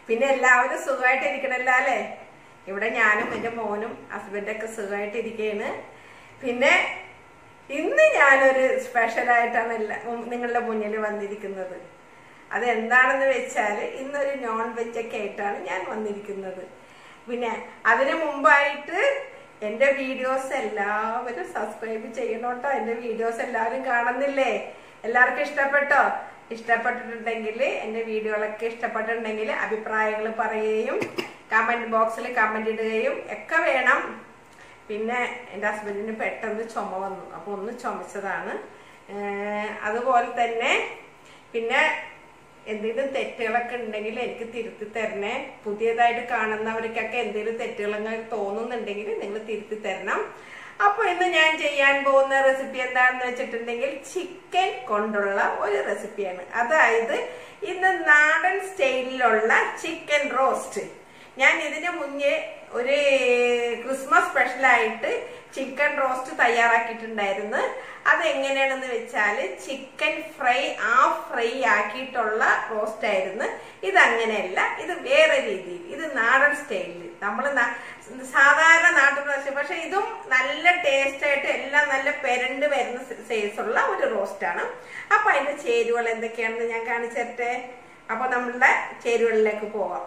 പിന്നെ എല്ലാവരും സുഖമായിട്ട് ഇരിക്കണല്ലോ അല്ലേ ഇവിടെ ഞാനും എൻ്റെ മോനും ഹസ്ബൻഡൊക്കെ സുഖമായിട്ട് ഇരിക്കുകയാണ് പിന്നെ ഇന്ന് ഞാനൊരു സ്പെഷ്യലായിട്ടാണ് എല്ലാ ഉം, നിങ്ങളുടെ മുന്നിൽ വന്നിരിക്കുന്നത് അതെന്താണെന്ന് വെച്ചാൽ ഇന്നൊരു നോൺ വെജ് ഒക്കെ ആയിട്ടാണ് ഞാൻ വന്നിരിക്കുന്നത് പിന്നെ അതിനു മുമ്പായിട്ട് എൻ്റെ വീഡിയോസ് എല്ലാവരും സബ്സ്ക്രൈബ് ചെയ്യണോട്ടോ എൻ്റെ വീഡിയോസ് എല്ലാവരും കാണുന്നില്ലേ എല്ലാവർക്കും ഇഷ്ടപ്പെട്ടോ ഇഷ്ടപ്പെട്ടിട്ടുണ്ടെങ്കിൽ എൻ്റെ വീഡിയോകളൊക്കെ ഇഷ്ടപ്പെട്ടിട്ടുണ്ടെങ്കിൽ അഭിപ്രായങ്ങൾ പറയുകയും കമൻറ്റ് ബോക്സിൽ കമൻറ്റ് ഇടുകയും ഒക്കെ വേണം പിന്നെ എൻ്റെ ഹസ്ബൻഡിന് പെട്ടെന്ന് ചുമ വന്നു അപ്പോൾ ഒന്ന് ചുമച്ചതാണ് ഏർ അതുപോലെ തന്നെ പിന്നെ എന്തെങ്കിലും തെറ്റുകളൊക്കെ ഉണ്ടെങ്കിൽ എനിക്ക് തിരുത്തി തരണേ പുതിയതായിട്ട് കാണുന്നവർക്കൊക്കെ എന്തെങ്കിലും തെറ്റുകൾ തോന്നുന്നുണ്ടെങ്കിൽ നിങ്ങൾ തിരുത്തി തരണം അപ്പൊ ഇന്ന് ഞാൻ ചെയ്യാൻ പോകുന്ന റെസിപ്പി എന്താണെന്ന് വെച്ചിട്ടുണ്ടെങ്കിൽ ചിക്കൻ കൊണ്ടുള്ള ഒരു റെസിപ്പിയാണ് അതായത് ഇന്ന് നാടൻ സ്റ്റൈലിലുള്ള ചിക്കൻ റോസ്റ്റ് ഞാൻ ഇതിന് മുന്നേ ഒരു ക്രിസ്മസ് സ്പെഷ്യലായിട്ട് ചിക്കൻ റോസ്റ്റ് തയ്യാറാക്കിയിട്ടുണ്ടായിരുന്നു അത് എങ്ങനെയാണെന്ന് വെച്ചാൽ ചിക്കൻ ഫ്രൈ ഹാഫ് ഫ്രൈ ആക്കിയിട്ടുള്ള റോസ്റ്റ് ആയിരുന്നു ഇത് അങ്ങനെയല്ല ഇത് വേറെ രീതിയിൽ ഇത് നാടൻ സ്റ്റൈലിൽ നമ്മൾ സാധാരണ നാട്ടിൻ റോസ്റ്റ് പക്ഷെ ഇതും നല്ല ടേസ്റ്റ് ആയിട്ട് എല്ലാം നല്ല പെരണ്ട് വരുന്ന സൈസുള്ള ഒരു റോസ്റ്റാണ് അപ്പൊ അതിന്റെ ചേരുവകൾ എന്തൊക്കെയാണെന്ന് ഞാൻ കാണിച്ചു തരട്ടെ അപ്പൊ നമ്മളുടെ ചേരുവകളിലേക്ക് പോവാം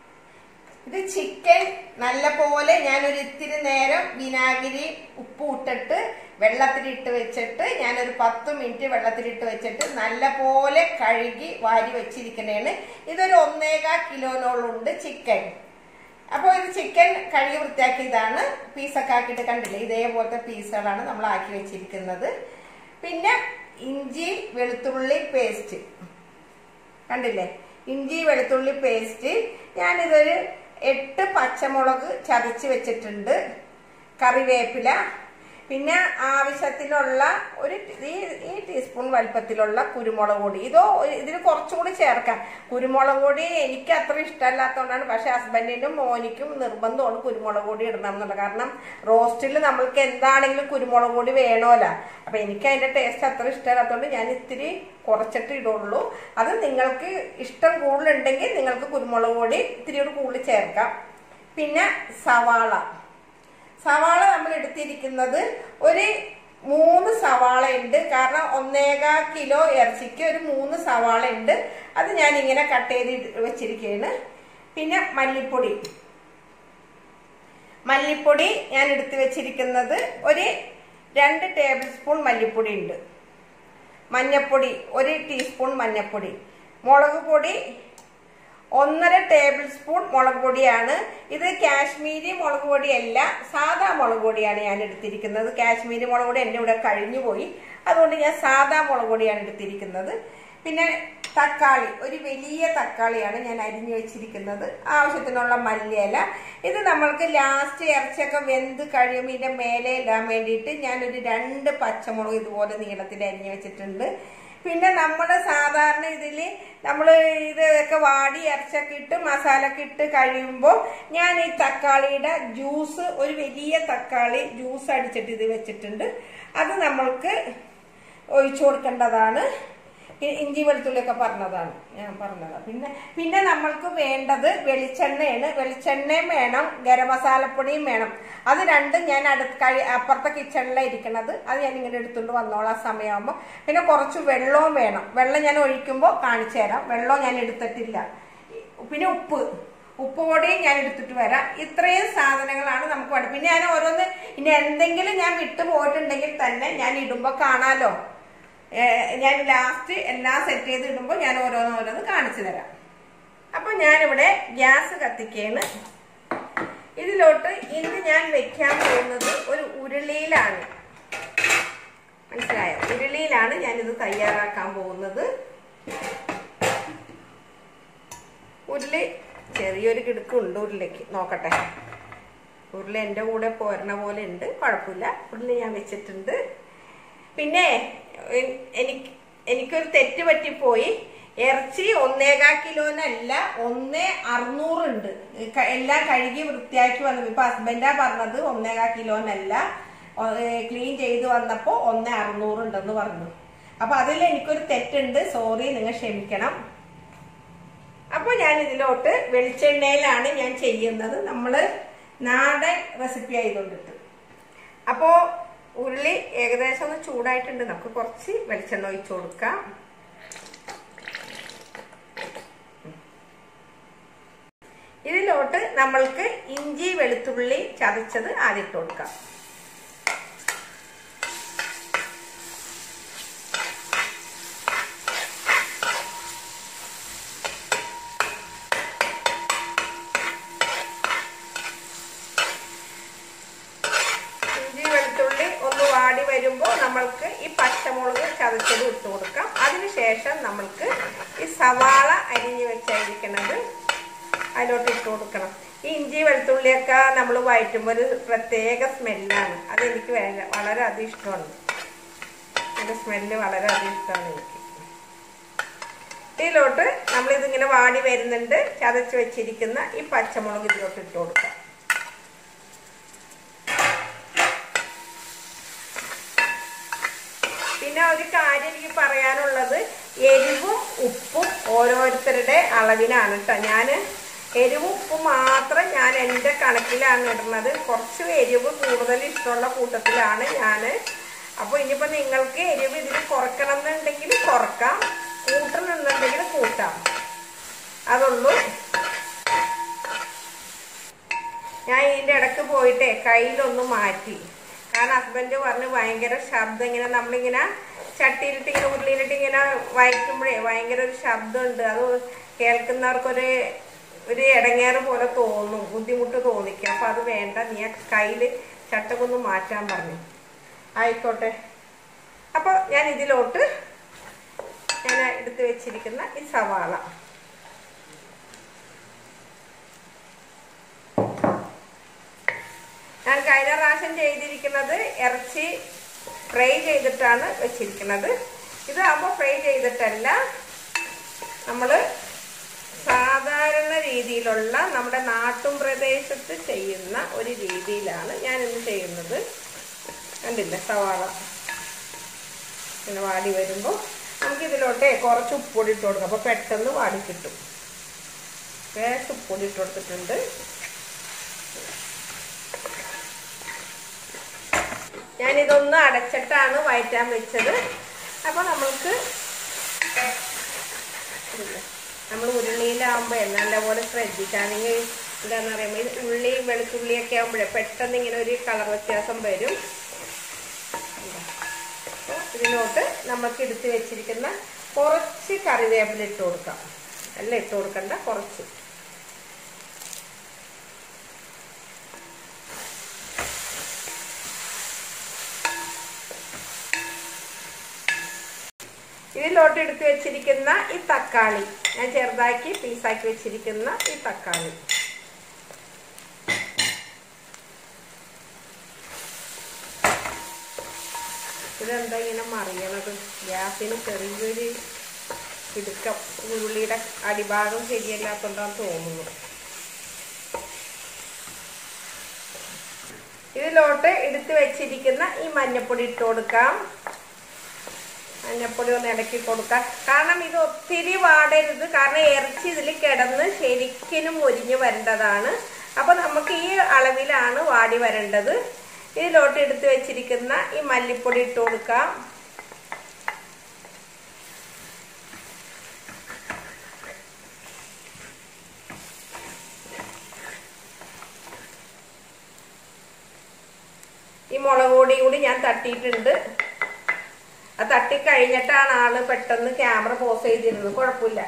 ഇത് ചിക്കൻ നല്ല പോലെ ഞാനൊരു ഇത്തിരി നേരം വിനാഗിരി ഉപ്പ് ഇട്ടിട്ട് വെള്ളത്തിലിട്ട് വെച്ചിട്ട് ഞാനൊരു പത്ത് മിനിറ്റ് വെള്ളത്തിലിട്ട് വെച്ചിട്ട് നല്ല പോലെ കഴുകി വാരി വെച്ചിരിക്കണേണ് ഇതൊരു ഒന്നേകാ കിലോനോളുണ്ട് ചിക്കൻ അപ്പോൾ ഇത് ചിക്കൻ കഴുകി വൃത്തിയാക്കിയതാണ് പീസൊക്കെ ആക്കിയിട്ട് കണ്ടില്ലേ ഇതേപോലത്തെ പീസുകളാണ് നമ്മൾ ആക്കി വെച്ചിരിക്കുന്നത് പിന്നെ ഇഞ്ചി വെളുത്തുള്ളി പേസ്റ്റ് കണ്ടില്ലേ ഇഞ്ചി വെളുത്തുള്ളി പേസ്റ്റ് ഞാനിതൊരു എട്ട് പച്ചമുളക് ചതച്ച് വെച്ചിട്ടുണ്ട് കറിവേപ്പില പിന്നെ ആവശ്യത്തിനുള്ള ഒരു ഈ ഈ ടീസ്പൂൺ വലുപ്പത്തിലുള്ള കുരുമുളക് പൊടി ഇതോ ഇതിന് കുറച്ചും കൂടി ചേർക്കാം കുരുമുളക് പൊടി എനിക്ക് അത്ര ഇഷ്ടമല്ലാത്തതുകൊണ്ടാണ് പക്ഷെ ഹസ്ബൻഡിനും മോനിക്കും നിർബന്ധമാണ് കുരുമുളക് പൊടി ഇടണം എന്നുള്ളത് കാരണം റോസ്റ്റിൽ നമ്മൾക്ക് എന്താണെങ്കിലും കുരുമുളക് പൊടി വേണമല്ലോ അപ്പൊ എനിക്ക് അതിന്റെ ടേസ്റ്റ് അത്ര ഇഷ്ടമല്ലാത്തതുകൊണ്ട് ഞാൻ ഇത്തിരി കുറച്ചിട്ട് ഇടുള്ളൂ അത് നിങ്ങൾക്ക് ഇഷ്ടം കൂടുതലുണ്ടെങ്കിൽ നിങ്ങൾക്ക് കുരുമുളക് പൊടി ഇത്തിരി കൂടി കൂടുതൽ ചേർക്കാം പിന്നെ സവാള സവാള നമ്മൾ എടുത്തിരിക്കുന്നത് ഒരു മൂന്ന് സവാള ഉണ്ട് കാരണം ഒന്നേകാ കിലോ ഇറച്ചിക്ക് ഒരു മൂന്ന് സവാള ഉണ്ട് അത് ഞാൻ ഇങ്ങനെ കട്ട് ചെയ്ത് വെച്ചിരിക്കുകയാണ് പിന്നെ മല്ലിപ്പൊടി മല്ലിപ്പൊടി ഞാൻ എടുത്തു വെച്ചിരിക്കുന്നത് ഒരു രണ്ട് ടേബിൾ സ്പൂൺ മല്ലിപ്പൊടി ഉണ്ട് മഞ്ഞപ്പൊടി ഒരു ടീസ്പൂൺ മഞ്ഞപ്പൊടി മുളക് പൊടി ഒന്നര ടേബിൾ സ്പൂൺ മുളക് പൊടിയാണ് ഇത് കാശ്മീരി മുളക് പൊടിയല്ല സാധാ മുളക് പൊടിയാണ് ഞാൻ എടുത്തിരിക്കുന്നത് കാശ്മീരി മുളക് പൊടി എൻ്റെ ഇവിടെ കഴിഞ്ഞു പോയി അതുകൊണ്ട് ഞാൻ സാധാ മുളക് പൊടിയാണ് എടുത്തിരിക്കുന്നത് പിന്നെ തക്കാളി ഒരു വലിയ തക്കാളിയാണ് ഞാൻ അരിഞ്ഞു വെച്ചിരിക്കുന്നത് ആവശ്യത്തിനുള്ള മല്ലിയില ഇത് നമ്മൾക്ക് ലാസ്റ്റ് ഇറച്ചിയൊക്കെ വെന്ത് കഴിയുമ്പോൾ ഇതിന്റെ മേലെ ഇടാൻ വേണ്ടിയിട്ട് ഞാനൊരു രണ്ട് പച്ചമുളക് ഇതുപോലെ നീളത്തിൽ അരിഞ്ഞു വെച്ചിട്ടുണ്ട് പിന്നെ നമ്മൾ സാധാരണ ഇതിൽ നമ്മൾ ഇതൊക്കെ വാടി ഇറച്ചൊക്കെ ഇട്ട് മസാല ഒക്കെ ഇട്ട് കഴിയുമ്പോൾ ഞാൻ ഈ തക്കാളിയുടെ ജ്യൂസ് ഒരു വലിയ തക്കാളി ജ്യൂസ് അടിച്ചിട്ട് ഇത് വെച്ചിട്ടുണ്ട് അത് നമ്മൾക്ക് ഒഴിച്ചു കൊടുക്കേണ്ടതാണ് ഇ- ഇഞ്ചി വെളുത്തുള്ളിയൊക്കെ പറഞ്ഞതാണ് ഞാൻ പറഞ്ഞതാണ് പിന്നെ പിന്നെ നമ്മൾക്ക് വേണ്ടത് വെളിച്ചെണ്ണയാണ് വെളിച്ചെണ്ണയും വേണം ഗരം മസാലപ്പൊടിയും വേണം അത് രണ്ടും ഞാൻ അടുത്ത് കഴി അപ്പുറത്തെ കിച്ചണിലാണ് ഇരിക്കണത് അത് ഞാൻ ഇങ്ങനെ എടുത്തുകൊണ്ട് വന്നോളാം ആ സമയമാകുമ്പോൾ പിന്നെ കുറച്ച് വെള്ളവും വേണം വെള്ളം ഞാൻ ഒഴിക്കുമ്പോൾ കാണിച്ചു തരാം വെള്ളം ഞാൻ എടുത്തിട്ടില്ല പിന്നെ ഉപ്പ് ഉപ്പ് പൊടിയും ഞാൻ എടുത്തിട്ട് വരാം ഇത്രയും സാധനങ്ങളാണ് നമുക്ക് വേണ്ടത് പിന്നെ ഞാൻ ഓരോന്ന് ഇനി എന്തെങ്കിലും ഞാൻ വിട്ടു പോയിട്ടുണ്ടെങ്കിൽ തന്നെ ഞാൻ ഇടുമ്പോൾ കാണാലോ ഏഹ് ഞാൻ ലാസ്റ്റ് എല്ലാം സെറ്റ് ചെയ്ത് ഇടുമ്പോൾ ഞാൻ ഓരോന്ന് ഓരോന്ന് കാണിച്ചു തരാം അപ്പൊ ഞാനിവിടെ ഗ്യാസ് കത്തിക്കുകയാണ് ഇതിലോട്ട് ഇന്ന് ഞാൻ വെക്കാൻ പോകുന്നത് ഒരു ഉരുളിയിലാണ് മനസ്സിലായോ ഉരുളിയിലാണ് ഞാനിത് തയ്യാറാക്കാൻ പോകുന്നത് ഉരുളി ചെറിയൊരു കിടുക്കുണ്ട് ഉരുളിക്ക് നോക്കട്ടെ ഉരുളി എൻ്റെ കൂടെ പോരണ പോലെ ഉണ്ട് കുഴപ്പമില്ല ഉരുളി ഞാൻ വെച്ചിട്ടുണ്ട് പിന്നെ എ- എനിക്ക് എനിക്കൊരു തെറ്റ് പറ്റിപ്പോയി ഇറച്ചി ഒന്നേകാ കിലോനല്ല ഒന്ന് അറുന്നൂറുണ്ട് ക- എല്ലാം കഴുകി വൃത്തിയാക്കി വന്നു ഇപ്പൊ ഹസ്ബൻഡാ പറഞ്ഞത് ഒന്നേകാ കിലോനല്ല ക്ലീൻ ചെയ്ത് വന്നപ്പോ ഒന്ന് അറുന്നൂറുണ്ടെന്ന് പറഞ്ഞു അപ്പൊ അതിൽ എനിക്കൊരു തെറ്റുണ്ട് സോറി നിങ്ങൾ ക്ഷമിക്കണം അപ്പോൾ ഞാൻ ഇതിലോട്ട് വെളിച്ചെണ്ണയിലാണ് ഞാൻ ചെയ്യുന്നത് നമ്മൾ നാടൻ റെസിപ്പി ആയതുകൊണ്ടിട്ട് അപ്പോൾ ഉള്ളി ഏകദേശം ഒന്ന് ചൂടായിട്ടുണ്ട് നമുക്ക് കുറച്ച് വെളിച്ചെണ്ണ ഒഴിച്ചു കൊടുക്കാം ഇതിലോട്ട് നമ്മൾക്ക് ഇഞ്ചി വെളുത്തുള്ളി ചതച്ചത് ആദ്യം ഇട്ട് കൊടുക്കാം ഇഞ്ചി വെളുത്തുള്ളി ഒന്ന് വാടി വരുമ്പോൾ നമ്മൾക്ക് ഈ പച്ചമുളക് ചതച്ചത് ഇട്ട് കൊടുക്കാം അതിനുശേഷം നമ്മൾക്ക് ഈ സവാള അരിഞ്ഞു വെച്ചായിരിക്കണത് അതിലോട്ട് ഇട്ട് കൊടുക്കണം ഈ ഇഞ്ചി വെളുത്തുള്ളിയൊക്കെ നമ്മൾ വഴറ്റുമ്പോൾ ഒരു പ്രത്യേക സ്മെല്ലാണ് അതെനിക്ക് വേണ്ട വളരെ അധികം ഇഷ്ടമാണ് അതിൻ്റെ സ്മെല്ല് വളരെ അധികം ഇഷ്ടമാണ് എനിക്ക് ഇതിലോട്ട് നമ്മളിതിങ്ങനെ വാടി വരുന്നുണ്ട് ചതച്ച് വെച്ചിരിക്കുന്ന ഈ പച്ചമുളക് ഇതിലോട്ട് ഇട്ട് കൊടുക്കാം പിന്നെ ഒരു കാര്യം എനിക്ക് പറയാനുള്ളത് എരിവും ഉപ്പും ഓരോരുത്തരുടെ അളവിനാണ് കേട്ടോ ഞാൻ എരിവും ഉപ്പും മാത്രം ഞാൻ എൻ്റെ കണക്കിലാണ് ഇടുന്നത് കുറച്ച് എരിവ് കൂടുതൽ ഇഷ്ടമുള്ള കൂട്ടത്തിലാണ് ഞാൻ അപ്പോൾ ഇനിയിപ്പോൾ നിങ്ങൾക്ക് എരിവ് ഇതിൽ കുറക്കണം എന്നുണ്ടെങ്കിൽ കുറക്കാം കൂട്ടണമെന്നുണ്ടെങ്കിൽ കൂട്ടാം അതുള്ളൂ ഞാൻ ഇതിൻ്റെ ഇടയ്ക്ക് പോയിട്ടേ കയ്യിലൊന്ന് മാറ്റി കാരണം ഹസ്ബൻഡ് പറഞ്ഞ് ഭയങ്കര ശബ്ദം ഇങ്ങനെ നമ്മളിങ്ങനെ ചട്ടിയിലിട്ട് ഇങ്ങനെ ഉരുളിയിലിട്ട് ഇങ്ങനെ വയറ്റുമ്പോഴേ ഭയങ്കര ഒരു ശബ്ദമുണ്ട് അത് കേൾക്കുന്നവർക്കൊരു ഒരു ഇടങ്ങേറ് പോലെ തോന്നും ബുദ്ധിമുട്ട് തോന്നിക്കും അപ്പം അത് വേണ്ട നീ ആ കയ്യിൽ ചട്ടക്കൊന്ന് മാറ്റാൻ പറഞ്ഞു ആയിക്കോട്ടെ അപ്പോൾ ഞാൻ ഇതിലോട്ട് ഞാൻ എടുത്ത് വെച്ചിരിക്കുന്ന ഈ സവാള ഞാൻ കഴിഞ്ഞ പ്രാവശ്യം ചെയ്തിരിക്കുന്നത് ഇറച്ചി ഫ്രൈ ചെയ്തിട്ടാണ് വെച്ചിരിക്കുന്നത് ഇതാകുമ്പോൾ ഫ്രൈ ചെയ്തിട്ടല്ല നമ്മൾ സാധാരണ രീതിയിലുള്ള നമ്മുടെ നാട്ടും പ്രദേശത്ത് ചെയ്യുന്ന ഒരു രീതിയിലാണ് ഞാൻ ഇന്ന് ചെയ്യുന്നത് കണ്ടില്ല സവാള ഇങ്ങനെ വാടി വരുമ്പോൾ നമുക്കിതിലോട്ട് കുറച്ച് ഉപ്പൊടി ഇട്ട് കൊടുക്കാം അപ്പോൾ പെട്ടെന്ന് വാടി കിട്ടും ലേശം ഉപ്പൊടി ഇട്ട് കൊടുത്തിട്ടുണ്ട് ഞാനിതൊന്ന് അടച്ചിട്ടാണ് വയറ്റാൻ വെച്ചത് അപ്പോൾ നമ്മൾക്ക് നമ്മൾ ഉരുളിയിലാവുമ്പോൾ നല്ലപോലെ ശ്രദ്ധിക്കാണെങ്കിൽ എന്താണെന്ന് പറയുമ്പോൾ ഈ ഉള്ളി വെളുത്തുള്ളിയൊക്കെ ആകുമ്പോഴേ പെട്ടെന്ന് ഇങ്ങനെ ഒരു കളർ വ്യത്യാസം വരും അപ്പോൾ ഇതിലോട്ട് നമുക്ക് എടുത്ത് വെച്ചിരിക്കുന്ന കുറച്ച് കറിവേപ്പില ഇട്ട് കൊടുക്കാം അല്ല ഇട്ട് കൊടുക്കണ്ട കുറച്ച് ഇതിലോട്ട് എടുത്ത് വെച്ചിരിക്കുന്ന ഈ തക്കാളി ഞാൻ ചെറുതാക്കി പീസാക്കി വെച്ചിരിക്കുന്ന ഈ തക്കാളി ഇതെന്താ ഇങ്ങനെ മറിയണത് ഗ്യാസിന് ചെറിയൊരു ഇടുക്കം ഉരുളിയുടെ അടിഭാഗം ശരിയല്ലാത്തോണ്ടാന്ന് തോന്നുന്നു ഇതിലോട്ട് എടുത്ത് വെച്ചിരിക്കുന്ന ഈ മഞ്ഞപ്പൊടി ഇട്ട് കൊടുക്കാം മഞ്ഞപ്പൊടി ഒന്ന് ഇളക്കി കൊടുക്കാം കാരണം ഇത് ഒത്തിരി വാടരുത് കാരണം ഇറച്ചി ഇതിൽ കിടന്ന് ശരിക്കും മുരിഞ്ഞ് വരേണ്ടതാണ് അപ്പൊ നമുക്ക് ഈ അളവിലാണ് വാടി വരേണ്ടത് ഇതിലോട്ട് എടുത്ത് വെച്ചിരിക്കുന്ന ഈ മല്ലിപ്പൊടി ഇട്ട് കൊടുക്കാം ഈ മുളക് പൊടി കൂടി ഞാൻ തട്ടിയിട്ടുണ്ട് അത് തട്ടിക്കഴിഞ്ഞിട്ടാണ് ആള് പെട്ടെന്ന് ക്യാമറ പോസ് ചെയ്തിരുന്നത് കുഴപ്പമില്ല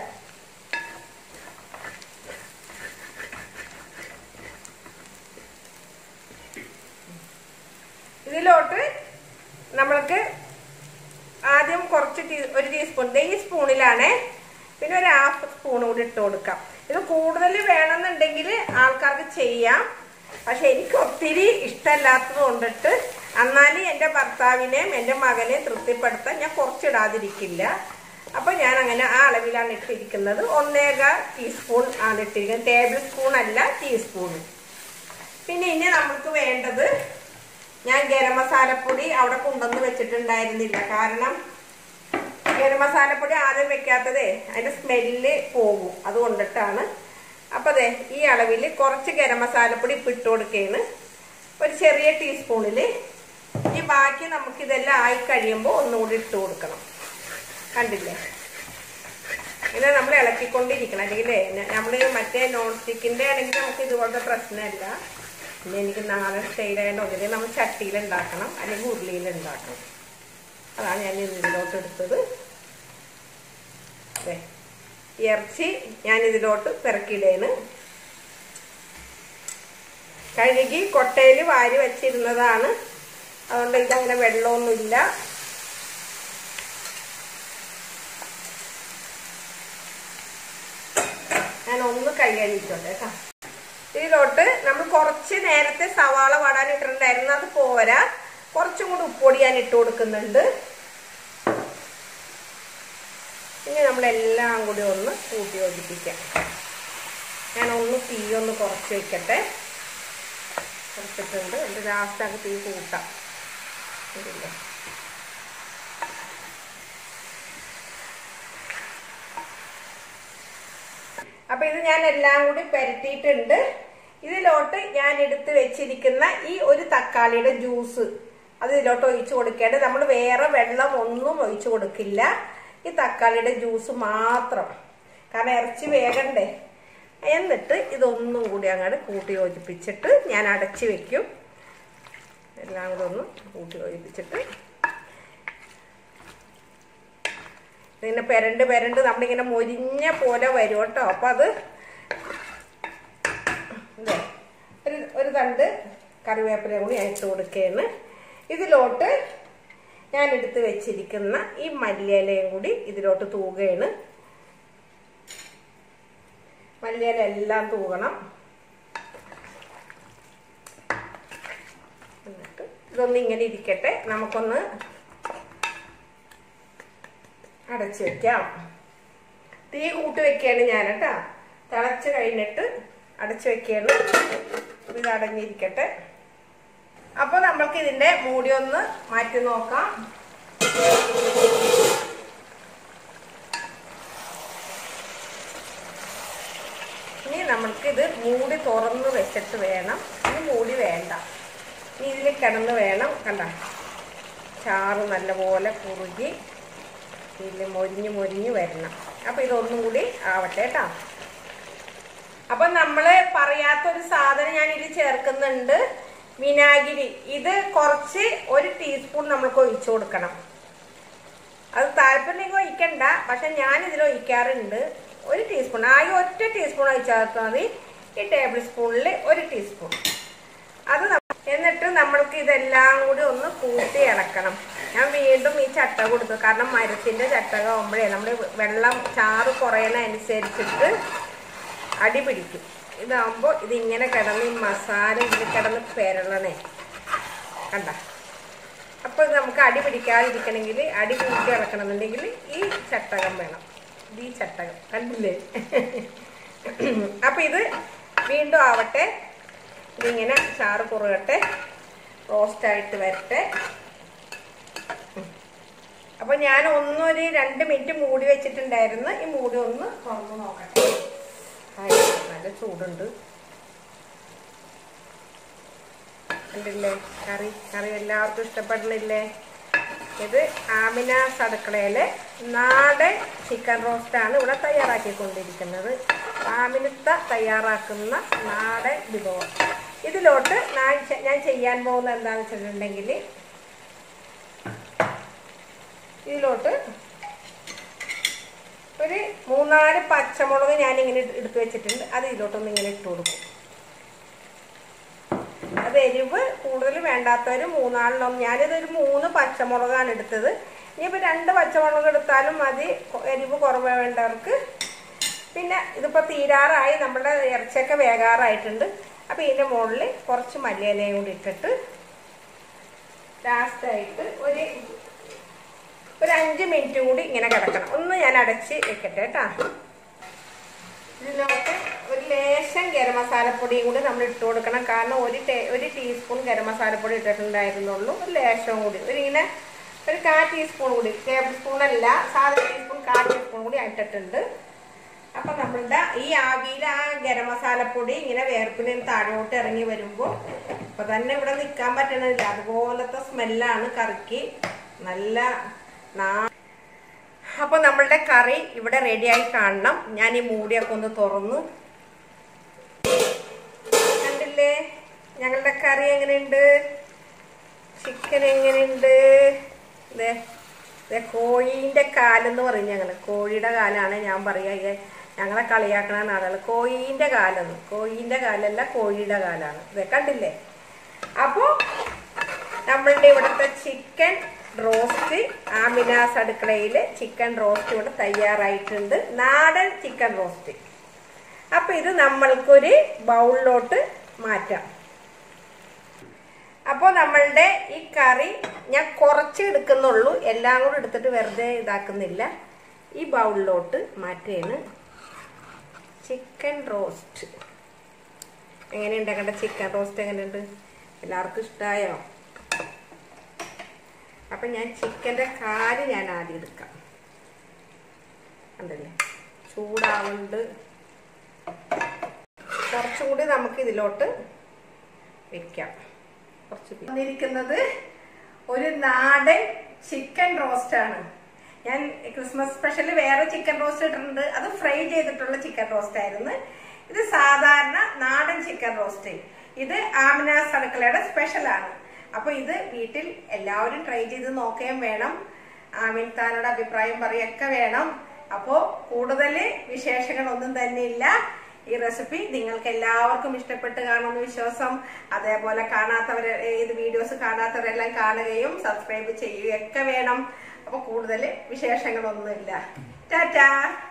ഇതിലോട്ട് നമ്മൾക്ക് ആദ്യം കുറച്ച് ടീ ഒരു ടീസ്പൂൺ ഈ സ്പൂണിലാണ് പിന്നെ ഒരു ഹാഫ് സ്പൂൺ കൂടി ഇട്ട് കൊടുക്കാം ഇത് കൂടുതൽ വേണമെന്നുണ്ടെങ്കിൽ ആൾക്കാർക്ക് ചെയ്യാം പക്ഷെ എനിക്ക് ഒത്തിരി ഇഷ്ടമല്ലാത്തത് കൊണ്ടിട്ട് എന്നാലും എൻ്റെ ഭർത്താവിനെയും എൻ്റെ മകനെയും തൃപ്തിപ്പെടുത്താൻ ഞാൻ കുറച്ചിടാതിരിക്കില്ല അപ്പോൾ ഞാൻ അങ്ങനെ ആ അളവിലാണ് ഇട്ടിരിക്കുന്നത് ഒന്നേക ടീസ്പൂൺ ആണ് ഇട്ടിരിക്കുന്നത് ടേബിൾ സ്പൂൺ അല്ല ടീസ്പൂൺ പിന്നെ ഇനി നമുക്ക് വേണ്ടത് ഞാൻ ഗരം മസാലപ്പൊടി അവിടെ കൊണ്ടുവന്ന് വെച്ചിട്ടുണ്ടായിരുന്നില്ല കാരണം ഗരം മസാലപ്പൊടി ആദ്യം വെക്കാത്തതേ അതിന്റെ സ്മെല്ല് പോകും അതുകൊണ്ടിട്ടാണ് അപ്പൊ അതെ ഈ അളവിൽ കുറച്ച് ഗരം മസാലപ്പൊടി ഇപ്പൊ ഇട്ട് കൊടുക്കുകയാണ് ഒരു ചെറിയ ടീസ്പൂണില് ഈ ബാക്കി നമുക്ക് ഇതെല്ലാം ആയി കഴിയുമ്പോൾ ഒന്നുകൂടി ഇട്ട് കൊടുക്കണം കണ്ടില്ലേ ഇത് നമ്മൾ ഇളക്കിക്കൊണ്ടിരിക്കണം അല്ലെങ്കിൽ നമ്മൾ മറ്റേ നോൺ സ്റ്റിക്കിന്റെ ആണെങ്കിൽ നമുക്ക് ഇതുപോലത്തെ പ്രശ്നമല്ല പിന്നെ എനിക്ക് നാടൻ സ്റ്റൈലായതുകൊണ്ട് ഒന്നില്ലെങ്കിൽ നമ്മൾ ചട്ടിയിൽ ഉണ്ടാക്കണം അല്ലെങ്കിൽ ഉരുളിയിൽ ഉണ്ടാക്കണം അതാണ് ഞാൻ ഇതിലോട്ട് എടുത്തത് അതെ ഇറച്ചി ഞാൻ ഇതിലോട്ട് പിറക്കിയിടേന് കഴുകി കൊട്ടയിൽ വാരി വെച്ചിരുന്നതാണ് അതുകൊണ്ട് ഇതങ്ങനെ വെള്ളമൊന്നുമില്ല ഞാൻ ഒന്ന് കൈ കഴുകിയിട്ടുണ്ട് കേട്ടോ ഇതിലോട്ട് നമ്മൾ കുറച്ച് നേരത്തെ സവാള വടാൻ ഇട്ടിട്ടുണ്ടായിരുന്നു അത് പോരാ കുറച്ചും കൂടി ഉപ്പൊടി ഞാൻ ഇട്ട് കൊടുക്കുന്നുണ്ട് ഇനി നമ്മളെല്ലാം കൂടി ഒന്ന് കൂട്ടി യോജിപ്പിക്കാം ഞാൻ ഒന്ന് തീ ഒന്ന് കുറച്ച് വെക്കട്ടെ കുറച്ചിട്ടുണ്ട് എൻ്റെ ലാസ്റ്റാക്ക് തീ കൂട്ടാം ഇതില്ലേ അപ്പൊ ഇത് ഞാൻ എല്ലാം കൂടി പെരട്ടിയിട്ടുണ്ട് ഇതിലോട്ട് ഞാൻ എടുത്ത് വെച്ചിരിക്കുന്ന ഈ ഒരു തക്കാളിയുടെ ജ്യൂസ് അത് ഇതിലോട്ട് ഒഴിച്ചു കൊടുക്കേണ്ടത് നമ്മൾ വേറെ വെള്ളം ഒന്നും ഒഴിച്ചു കൊടുക്കില്ല ഈ തക്കാളിയുടെ ജ്യൂസ് മാത്രം കാരണം ഇറച്ചി വേഗണ്ടേ എന്നിട്ട് ഇതൊന്നും കൂടി അങ്ങോട്ട് കൂട്ടി യോജിപ്പിച്ചിട്ട് ഞാൻ അടച്ചു വെക്കും എല്ലാം കൂടെ ഒന്ന് കൂട്ടി യോജിപ്പിച്ചിട്ട് ഇതിങ്ങനെ പെരണ്ട് പെരണ്ട് നമ്മളിങ്ങനെ മൊരിഞ്ഞ പോലെ വരും കേട്ടോ അപ്പൊ അത് ഇതേ ഒരു ഒരു തണ്ട് കറിവേപ്പിലയും കൂടി ഞാൻ ഇട്ട് കൊടുക്കുകയാണ് ഇതിലോട്ട് ഞാൻ എടുത്ത് വെച്ചിരിക്കുന്ന ഈ മല്ലിയിലയും കൂടി ഇതിലോട്ട് തൂകുകയാണ് മല്ലിയില എല്ലാം തൂകണം എന്നിട്ട് ഇതൊന്ന് ഇങ്ങനെ ഇരിക്കട്ടെ നമുക്കൊന്ന് അടച്ചു വെക്കാം തീ കൂട്ടി വെക്കുകയാണ് ഞാൻ കേട്ടാ തിളച്ച് കഴിഞ്ഞിട്ട് അടച്ചു വെക്കുകയാണ് ഇത് അടഞ്ഞിരിക്കട്ടെ അപ്പൊ നമ്മൾക്ക് ഇതിന്റെ മൂടി ഒന്ന് മാറ്റി നോക്കാം ഇനി നമ്മൾക്ക് ഇത് മൂടി തുറന്ന് വെച്ചിട്ട് വേണം ഇനി മൂടി വേണ്ട ഇനി ഇതിൽ കിടന്ന് വേണം കണ്ട ചാറ് നല്ലപോലെ കുറുകി ഇതിൽ മൊരിഞ്ഞ് മൊരിഞ്ഞ് വരണം അപ്പൊ ഇതൊന്നും കൂടി ആവട്ടെ കേട്ടോ അപ്പൊ നമ്മള് പറയാത്തൊരു സാധനം ഞാൻ ഇതിൽ ചേർക്കുന്നുണ്ട് വിനാഗിരി ഇത് കുറച്ച് ഒരു ടീസ്പൂൺ നമ്മൾക്ക് ഒഴിച്ചു കൊടുക്കണം അത് താല്പര്യം ഒഴിക്കണ്ട പക്ഷെ ഞാൻ ഇതിൽ ഒഴിക്കാറുണ്ട് ഒരു ടീസ്പൂൺ ആകെ ഒറ്റ ടീസ്പൂൺ ഒഴിച്ചാൽ മതി ഈ ടേബിൾ സ്പൂണിൽ ഒരു ടീസ്പൂൺ അത് നമ്മ- എന്നിട്ട് നമ്മൾക്ക് ഇതെല്ലാം കൂടി ഒന്ന് കൂട്ടി ഇളക്കണം ഞാൻ വീണ്ടും ഈ ചട്ട കൊടുത്തു കാരണം മരത്തിന്റെ ചട്ടക ആകുമ്പോഴേ നമ്മൾ വെള്ളം ചാറ് കുറയണ അനുസരിച്ചിട്ട് അടി പിടിക്കും ഇതാകുമ്പോൾ ഇതിങ്ങനെ കിടന്ന് ഈ മസാല ഇതിൽ കിടന്ന് പെരളണേ കണ്ട അപ്പോൾ ഇത് നമുക്ക് അടി പിടിക്കാതിരിക്കണമെങ്കിൽ അടി കൂട്ടി ഇളക്കണമെന്നുണ്ടെങ്കിൽ ഈ ചട്ടകം വേണം ഇത് ഈ ചട്ടകം കണ്ടില്ലേ അപ്പം ഇത് വീണ്ടും ആവട്ടെ ഇതിങ്ങനെ ചാറ് കുറുകട്ടെ റോസ്റ്റായിട്ട് വരട്ടെ അപ്പൊ ഞാൻ ഒന്നൊരു രണ്ട് മിനിറ്റ് മൂടി വെച്ചിട്ടുണ്ടായിരുന്നു ഈ മൂടി ഒന്ന് തുറന്ന് നോക്കട്ടെ ഹായ്, നല്ല ചൂടുണ്ട് കണ്ടില്ലേ കറി കറി എല്ലാവർക്കും ഇഷ്ടപ്പെടുന്നില്ലേ ഇത് ആമിനാസ് അടുക്കളയിലെ നാടൻ ചിക്കൻ റോസ്റ്റാണ് ഇവിടെ തയ്യാറാക്കിക്കൊണ്ടിരിക്കുന്നത് ആമിനത്ത തയ്യാറാക്കുന്ന നാടൻ വിഭവം ഇതിലോട്ട് ഞാൻ ചെ- ഞാൻ ചെയ്യാൻ പോകുന്നത് എന്താണെന്ന് വെച്ചിട്ടുണ്ടെങ്കിൽ ഇതിലോട്ട് ഒരു മൂന്നാല് പച്ചമുളക് ഞാൻ ഇങ്ങനെ എടുത്തു വെച്ചിട്ടുണ്ട് അത് ഇതിലോട്ടൊന്ന് ഇങ്ങനെ ഇട്ട് കൊടുക്കും അത് എരിവ് കൂടുതൽ വേണ്ടാത്തവർ മൂന്നാളിനും ഞാനിതൊരു മൂന്ന് പച്ചമുളകാണ് എടുത്തത് ഇനിയിപ്പോൾ രണ്ട് പച്ചമുളക് എടുത്താലും മതി കൊ- എരിവ് കുറവ് വേണ്ടവർക്ക് പിന്നെ ഇതിപ്പോൾ തീരാറായി നമ്മുടെ ഇറച്ചിയൊക്കെ വേകാറായിട്ടുണ്ട് അപ്പോൾ ഇതിൻ്റെ മുകളിൽ കുറച്ച് മല്ലിയിലയും കൂടി ഇട്ടിട്ട് ലാസ്റ്റായിട്ട് ഒരു ഒരു അഞ്ച് മിനിറ്റ് കൂടി ഇങ്ങനെ കിടക്കണം ഒന്ന് ഞാൻ അടച്ച് വെക്കട്ടെ കേട്ടാ ഇതിലോട്ട് ഒരു ലേശം ഗരം മസാലപ്പൊടിയും കൂടി നമ്മൾ ഇട്ട് കൊടുക്കണം കാരണം ഒരു ടേ ഒരു ടീസ്പൂൺ ഗരം മസാലപ്പൊടി ഇട്ടിട്ടുണ്ടായിരുന്നുള്ളൂ ഒരു ലേശം കൂടി ഒരു ഇങ്ങനെ ഒരു കാ ടീസ്പൂൺ കൂടി ടേബിൾ സ്പൂൺ അല്ല സാധാരണ ടീസ്പൂൺ കാ ടീസ്പൂൺ കൂടി ഇട്ടിട്ടുണ്ട് അപ്പൊ നമ്മളുടെ ഈ ആവിയിൽ ആ ഗരം മസാലപ്പൊടി ഇങ്ങനെ വേർപ്പിൽ നിന്ന് താഴോട്ട് ഇറങ്ങി വരുമ്പോൾ ഇപ്പൊ തന്നെ ഇവിടെ നിൽക്കാൻ പറ്റണില്ല അതുപോലത്തെ സ്മെല്ലാണ് കറിക്ക് നല്ല നാ അപ്പൊ നമ്മളുടെ കറി ഇവിടെ റെഡിയായി കാണണം ഞാൻ ഈ മൂടിയൊക്കെ ഒന്ന് തുറന്ന് കണ്ടില്ലേ ഞങ്ങളുടെ കറി എങ്ങനെയുണ്ട് ചിക്കൻ എങ്ങനെയുണ്ട് ദേ ദേ കോഴീൻ്റെ കാലെന്ന് പറയും ഞങ്ങൾ കോഴിയുടെ കാലാണ് ഞാൻ പറയുക ഇത് ഞങ്ങളെ കളിയാക്കണ ആളുകൾ കോഴീൻ്റെ കാലെന്ന് കോഴീൻ്റെ കാലല്ല കോഴിയുടെ കാലാണ് ഇതേ കണ്ടില്ലേ അപ്പോൾ നമ്മളുടെ ഇവിടുത്തെ ചിക്കൻ റോസ്റ്റ് ആമിനാസ് അടുക്കളയിൽ ചിക്കൻ റോസ്റ്റ് ഇവിടെ തയ്യാറായിട്ടുണ്ട് നാടൻ ചിക്കൻ റോസ്റ്റ് അപ്പൊ ഇത് നമ്മൾക്കൊരു ബൗളിലോട്ട് മാറ്റാം അപ്പോൾ നമ്മളുടെ ഈ കറി ഞാൻ കുറച്ച് എടുക്കുന്നുള്ളൂ എല്ലാം കൂടെ എടുത്തിട്ട് വെറുതെ ഇതാക്കുന്നില്ല ഈ ബൗളിലോട്ട് മാറ്റുകയാണ് ചിക്കൻ റോസ്റ്റ് എങ്ങനെയുണ്ട് കണ്ട ചിക്കൻ റോസ്റ്റ് എങ്ങനെയുണ്ട് എല്ലാവർക്കും ഇഷ്ടമായോ അപ്പം ഞാൻ ചിക്കൻ്റെ കാല് ഞാൻ ആദ്യം എടുക്കാം ഉണ്ടല്ലേ ചൂടാവുന്നുണ്ട് കുറച്ചും കൂടി നമുക്ക് ഇതിലോട്ട് വെക്കാം കുറച്ച് വന്നിരിക്കുന്നത് ഒരു നാടൻ ചിക്കൻ റോസ്റ്റ് ആണ് ഞാൻ ക്രിസ്മസ് സ്പെഷ്യൽ വേറെ ചിക്കൻ റോസ്റ്റ് ഇട്ടിട്ടുണ്ട് അത് ഫ്രൈ ചെയ്തിട്ടുള്ള ചിക്കൻ റോസ്റ്റ് ആയിരുന്നു ഇത് സാധാരണ നാടൻ ചിക്കൻ റോസ്റ്റ് ഇത് ആമിനാസ് അടുക്കളയുടെ സ്പെഷ്യൽ ആണ് അപ്പൊ ഇത് വീട്ടിൽ എല്ലാവരും ട്രൈ ചെയ്ത് നോക്കുകയും വേണം ആമിൻ താനോട് അഭിപ്രായം പറയൊക്കെ വേണം അപ്പോ കൂടുതൽ വിശേഷങ്ങളൊന്നും തന്നെ ഇല്ല ഈ റെസിപ്പി നിങ്ങൾക്ക് എല്ലാവർക്കും ഇഷ്ടപ്പെട്ട് കാണുമെന്ന് വിശ്വാസം അതേപോലെ കാണാത്തവരെ ഇത് വീഡിയോസ് കാണാത്തവരെല്ലാം കാണുകയും സബ്സ്ക്രൈബ് ചെയ്യുകയൊക്കെ വേണം അപ്പൊ കൂടുതൽ വിശേഷങ്ങളൊന്നുമില്ല ടാറ്റാ